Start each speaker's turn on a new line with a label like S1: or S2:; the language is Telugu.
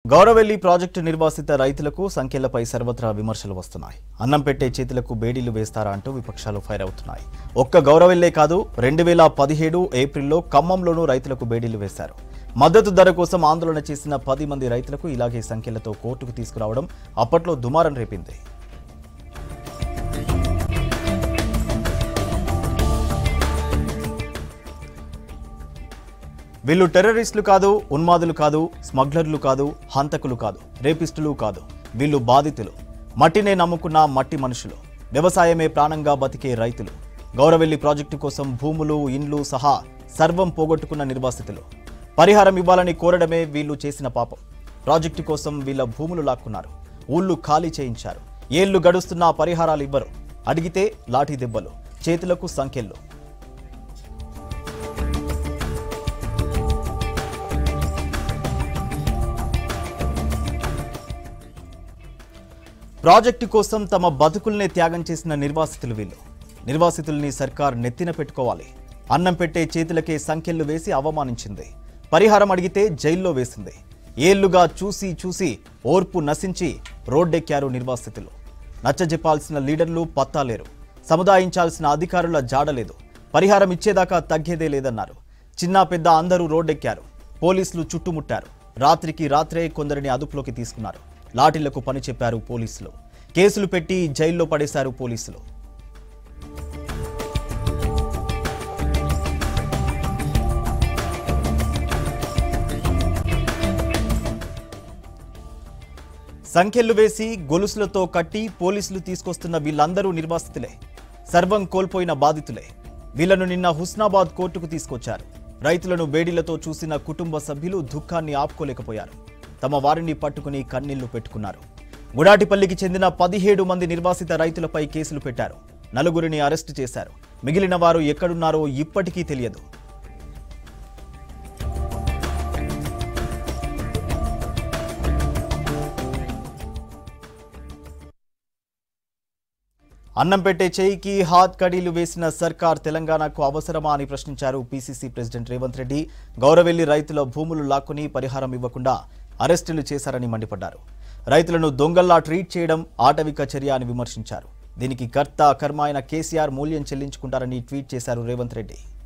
S1: గౌరవెల్లి ప్రాజెక్టు నిర్వాసిత రైతులకు సంఖ్యలపై సర్వత్రా విమర్శలు వస్తున్నాయి అన్నం పెట్టే చేతులకు బేడీలు వేస్తారా అంటూ విపక్షాలు ఫైర్ అవుతున్నాయి ఒక్క గౌరవెల్లే కాదు రెండు వేల పదిహేడు ఏప్రిల్లో ఖమ్మంలోనూ రైతులకు బేడీలు వేశారు మద్దతు ధర కోసం ఆందోళన చేసిన పది మంది రైతులకు ఇలాగే సంఖ్యలతో కోర్టుకు తీసుకురావడం అప్పట్లో దుమారం రేపింది వీళ్ళు టెర్రరిస్టులు కాదు ఉన్మాదులు కాదు స్మగ్లర్లు కాదు హంతకులు కాదు రేపిస్టులు కాదు వీళ్ళు బాధితులు మట్టినే నమ్ముకున్న మట్టి మనుషులు వ్యవసాయమే ప్రాణంగా బతికే రైతులు గౌరవెల్లి ప్రాజెక్టు కోసం భూములు ఇండ్లు సహా సర్వం పోగొట్టుకున్న నిర్వాసితులు పరిహారం ఇవ్వాలని కోరడమే వీళ్ళు చేసిన పాపం ప్రాజెక్టు కోసం వీళ్ళ భూములు లాక్కున్నారు ఊళ్ళు ఖాళీ చేయించారు ఏళ్లు గడుస్తున్నా పరిహారాలు ఇవ్వరు అడిగితే లాఠీ దెబ్బలు చేతులకు సంఖ్యలు ప్రాజెక్టు కోసం తమ బతుకుల్నే త్యాగం చేసిన నిర్వాసితులు వీళ్ళు నిర్వాసితుల్ని సర్కార్ నెత్తిన పెట్టుకోవాలి అన్నం పెట్టే చేతులకే సంఖ్యలు వేసి అవమానించింది పరిహారం అడిగితే జైల్లో వేసింది ఏళ్లుగా చూసి చూసి ఓర్పు నశించి రోడ్డెక్కారు నిర్వాసితులు నచ్చజెప్పాల్సిన లీడర్లు పత్తాలేరు సముదాయించాల్సిన అధికారుల జాడలేదు పరిహారం ఇచ్చేదాకా తగ్గేదే లేదన్నారు చిన్న పెద్ద అందరూ రోడ్డెక్కారు పోలీసులు చుట్టుముట్టారు రాత్రికి రాత్రే కొందరిని అదుపులోకి తీసుకున్నారు లాఠీలకు పని చెప్పారు పోలీసులు కేసులు పెట్టి జైల్లో పడేశారు పోలీసులు సంఖ్యలు వేసి గొలుసులతో కట్టి పోలీసులు తీసుకొస్తున్న వీళ్ళందరూ నిర్వాసితులే సర్వం కోల్పోయిన బాధితులే వీళ్లను నిన్న హుస్నాబాద్ కోర్టుకు తీసుకొచ్చారు రైతులను వేడిలతో చూసిన కుటుంబ సభ్యులు దుఃఖాన్ని ఆపుకోలేకపోయారు తమ వారిని పట్టుకుని కన్నీళ్లు పెట్టుకున్నారు గుడాటిపల్లికి చెందిన పదిహేడు మంది నిర్వాసిత రైతులపై కేసులు పెట్టారు నలుగురిని అరెస్టు చేశారు మిగిలిన వారు ఎక్కడున్నారో ఇప్పటికీ తెలియదు అన్నం పెట్టే చేయికి హాత్ కడీలు వేసిన సర్కార్ తెలంగాణకు అవసరమా అని ప్రశ్నించారు పీసీసీ ప్రెసిడెంట్ రేవంత్ రెడ్డి గౌరవెల్లి రైతుల భూములు లాక్కుని పరిహారం ఇవ్వకుండా అరెస్టులు చేశారని మండిపడ్డారు రైతులను దొంగల్లా ట్రీట్ చేయడం ఆటవిక చర్య అని విమర్శించారు దీనికి కర్త కర్మ అయిన కేసీఆర్ మూల్యం చెల్లించుకుంటారని ట్వీట్ చేశారు రేవంత్ రెడ్డి